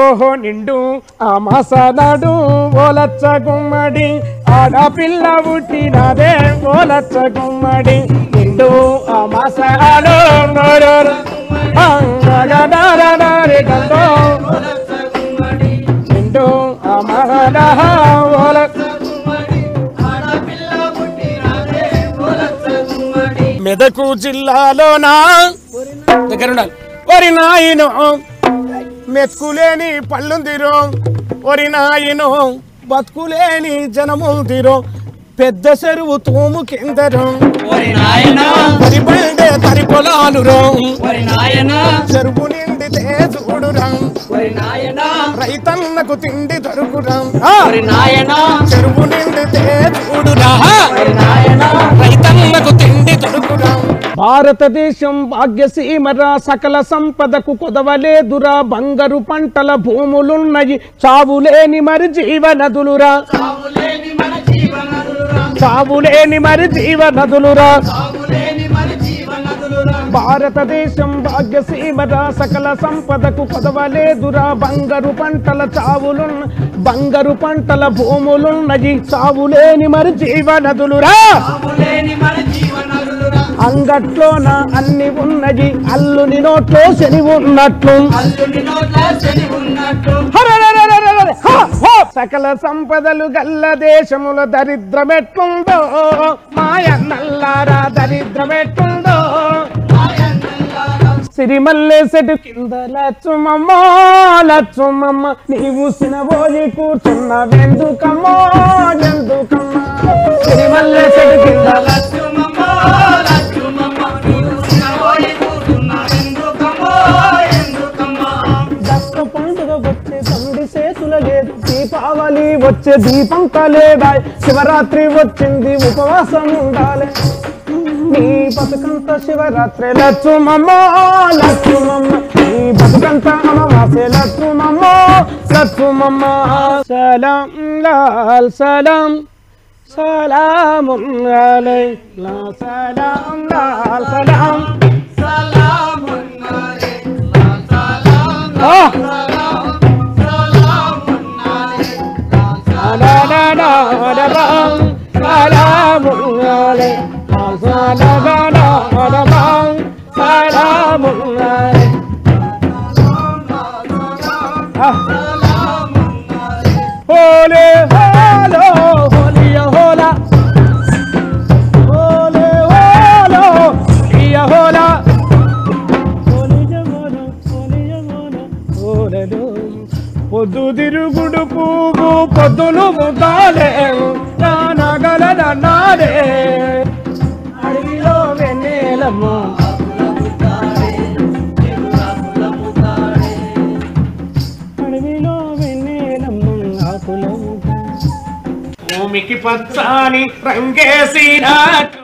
ఓహో నిండు ఆ మాసనాడు ఓలచ్చ గుమ్మడి ఆడపిల్ల పుట్టినదే ఓలచ్చ గుమ్మడి నిండు ఆ మాసనాడు నోరూరు అంగగడారడారి గంగో. నిండు ఆ మహడా ఓలచ్చ మెదకు జిల్లాలోనా దగ్గర ఉండాలి వరి నాయను మెతుకులేని పళ్ళుందిరో వరి నాయను బతుకులేని జనముందిరో పెద్ద చెరువు తూము కిందరు ఓరి నాయనా వరి బండే తరి పొలాలు రో ఓరి నాయనా చెరువు నిండితే చూడురా ఓరి నాయనా రైతన్నకు తిండి దొరుకురా ఓరి నాయనా చెరువు నిండితే చూడురా ఓరి నాయనా రైతన్నకు తిండి దొరుకురా భారతదేశం భాగ్యసీమరా సకల సంపదకు కొదవలేదురా బంగారు పంటల భూములున్నయి చావులేని మరి జీవనదులురా సాగులేని మన జీవనదులురా చావులేని మరి జీవనదులురా సాగులేని మన జీవనదులురా భారతదేశం భాగ్యసీమరా సకల సంపదకు కొదవలేదురా బంగారు పంటల చావులున్న బంగారు పంటల భూములున్నయి చావులేని మరి జీవనదులురా సాగులేని మన జీవనదులురా అంగట్లోన అన్ని ఉన్నది అల్లుని నోట్లో శని ఉన్నట్లు అల్లుని నోట్ల శని ఉన్నట్టు హరరరరరరర, హ, హ. సకల సంపదలు గల్ల దేశముల దరిద్రమెట్లుందో మాయన్నల్లారా దరిద్రమెట్లుందో సిరిమల్లె సెటు కింద లచ్చుమమ్మో లచ్చుమమ్మ నీవు సినబోయి కూర్చున్న వెందుకమ్మో ఎందుకమ్మ సిరిమల్లె సెటు కింద లచ్చుమమ్మ లచ్చుమమ్మ నీవు సినబోయి కూర్చున్నావెందుకమ్మో ఎందుకమ్మా దక్క పండుగ వచ్చే తండ్రి చేతుల లేదు దీపావళి వచ్చే దీపం కలేదా శివరాత్రి వచ్చింది ఉపవాసం ఉండాలి నీ బతుకంత శివరాత్రి లచ్చుమమ్మ లచ్చుమమ్మ నీ బతుకంత అమావాస్య లచ్చుమమ్మ లచ్చుమమ్మ సలాం లాల్ సలాం సలామున్ అలైనా సలాం లాల్ సలాం సలామున్నారే సలాం ఆ సలామున్నారే హోలే హోలో హోలియ హోలా హోలే హోలో హోలియ హోలా పొద్దు తిరుగుడు పువ్వు పొద్దులు ముద్దాలే నానగలదన్నాడే అడవిలో వెన్నెలమ్మ అడవిలో వెన్నెలమ్మ ఆకుల భూమికి పచ్చాని రంగేసినట్టు